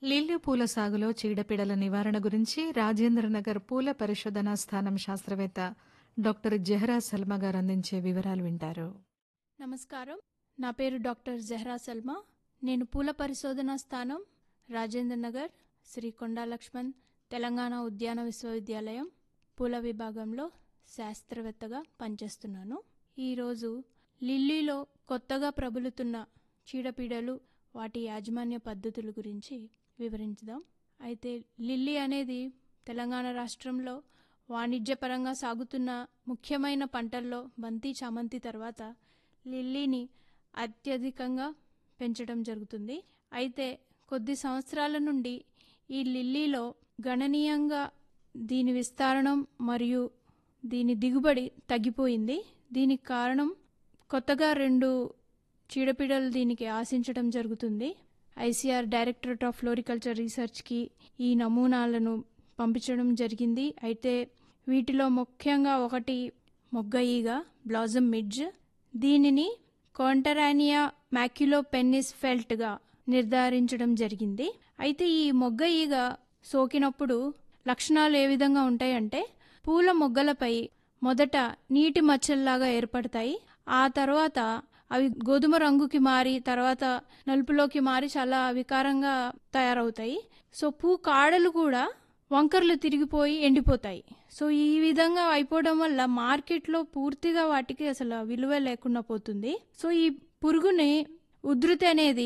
lily పూల సాగులో చీడపీడల నివారణ గురించి రాజేంద్రనగర్ పూల పరిశోధనా స్థానం శాస్త్రవేత్త డాక్టర్ జెహరా సల్మా గారు అందించే వివరాలు వింటారు నమస్కారం నా పేరు డాక్టర్ జహ్రా సల్మా నేను పూల పరిశోధనా స్థానం రాజేంద్ర నగర్ శ్రీ కొండా లక్ష్మణ్ తెలంగాణ ఉద్యాన విశ్వవిద్యాలయం పూల విభాగంలో శాస్త్రవేత్తగా పనిచేస్తున్నాను ఈరోజు లిల్లీలో కొత్తగా ప్రబలుతున్న చీడపీడలు వాటి యాజమాన్య పద్ధతుల గురించి వివరించుదాం అయితే లిల్లీ అనేది తెలంగాణ రాష్ట్రంలో వాణిజ్యపరంగా సాగుతున్న ముఖ్యమైన పంటల్లో బంతి చామంతి తర్వాత లిల్లీని అత్యధికంగా పెంచడం జరుగుతుంది అయితే కొద్ది సంవత్సరాల నుండి ఈ లిల్లీలో గణనీయంగా దీని విస్తరణం మరియు దీని దిగుబడి తగ్గిపోయింది దీనికి కారణం కొత్తగా రెండు చీడపీడలు దీనికి ఆశించడం జరుగుతుంది ఐసీఆర్ డైరెక్టరేట్ ఆఫ్ ఫ్లోరికల్చర్ రీసెర్చ్కి ఈ నమూనాలను పంపించడం జరిగింది అయితే వీటిలో ముఖ్యంగా ఒకటి మొగ్గ ఈగ బ్లాజమ్ మిడ్జ్ దీనిని కాంటరానియా మ్యాక్యులో పెన్నిస్ ఫెల్ట్గా నిర్ధారించడం జరిగింది అయితే ఈ మొగ్గ ఈగ సోకినప్పుడు లక్షణాలు ఏ విధంగా ఉంటాయంటే పూల మొగ్గలపై మొదట నీటి మచ్చల్లాగా ఏర్పడతాయి ఆ తర్వాత అవి గోధుమ రంగుకి మారి తర్వాత నలుపులోకి మారి చాలా వికారంగా తయారవుతాయి సో పూ కాడలు కూడా వంకర్లు తిరిగిపోయి ఎండిపోతాయి సో ఈ విధంగా అయిపోవడం వల్ల మార్కెట్లో పూర్తిగా వాటికి అసలు విలువ లేకుండా పోతుంది సో ఈ పురుగుని ఉధృతి అనేది